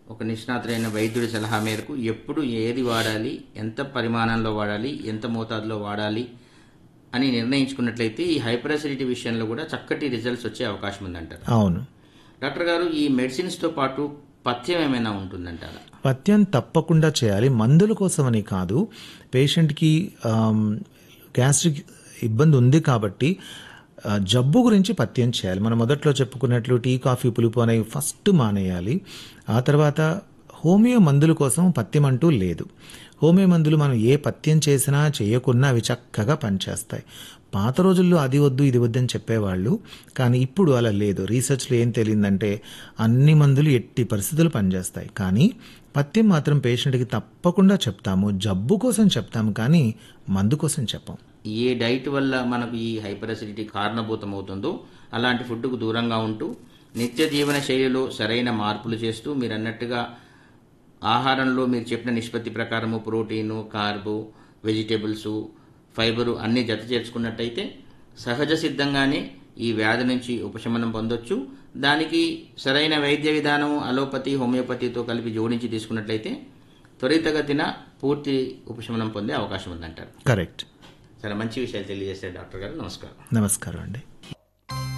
ఒక నిష్ణాతులైన వైద్యుడి సలహా మేరకు ఎప్పుడు ఏది వాడాలి ఎంత పరిమాణంలో వాడాలి ఎంత మోతాదులో వాడాలి అని నిర్ణయించుకున్నట్లయితే ఈ హైపర్ అసిడిటీ విషయంలో కూడా చక్కటి రిజల్ట్స్ వచ్చే అవకాశం ఉందంటారు అవును డాక్టర్ గారు ఈ మెడిసిన్స్తో పాటు పథ్యం ఏమైనా ఉంటుందంటారా పథ్యం తప్పకుండా చేయాలి మందుల కోసమని కాదు పేషెంట్కి ఆమ్, గ్యాస్ట్రిక్ ఇబ్బంది ఉంది కాబట్టి ఆ, జబ్బు గురించి పథ్యం చేయాలి మనం మొదట్లో చెప్పుకున్నట్లు టీ కాఫీ పులుపు అనేవి ఫస్ట్ మానేయాలి ఆ తర్వాత హోమియో మందుల కోసం పథ్యం అంటూ లేదు హోమియో మందులు మనం ఏ పథ్యం చేసినా చేయకున్నా అవి చక్కగా పనిచేస్తాయి పాత రోజుల్లో అది వద్దు ఇది వద్దు అని చెప్పేవాళ్ళు కానీ ఇప్పుడు అలా లేదు రీసెర్చ్లో ఏం తెలియందంటే అన్ని మందులు ఎట్టి పరిస్థితులు పనిచేస్తాయి కానీ పథ్యం మాత్రం పేషెంట్కి తప్పకుండా చెప్తాము జబ్బు కోసం చెప్తాము కానీ మందు కోసం చెప్పం ఏ డైట్ వల్ల మనకు ఈ హైపర్ అసిడిటీ కారణభూతం అవుతుందో అలాంటి ఫుడ్కు దూరంగా ఉంటూ నిత్య జీవన శైలిలో సరైన మార్పులు చేస్తూ మీరు అన్నట్టుగా ఆహారంలో మీరు చెప్పిన నిష్పత్తి ప్రకారము ప్రోటీను కార్బు వెజిటేబుల్స్ ఫైబరు అన్నీ జత చేర్చుకున్నట్టయితే సహజ సిద్ధంగానే ఈ వ్యాధి నుంచి ఉపశమనం పొందొచ్చు దానికి సరైన వైద్య విధానం అలోపతి హోమియోపతితో కలిపి జోడించి తీసుకున్నట్లయితే త్వరితగతిన పూర్తి ఉపశమనం పొందే అవకాశం ఉందంటారు కరెక్ట్ చాలా మంచి విషయాలు తెలియజేశారు డాక్టర్ గారు నమస్కారం నమస్కారం అండి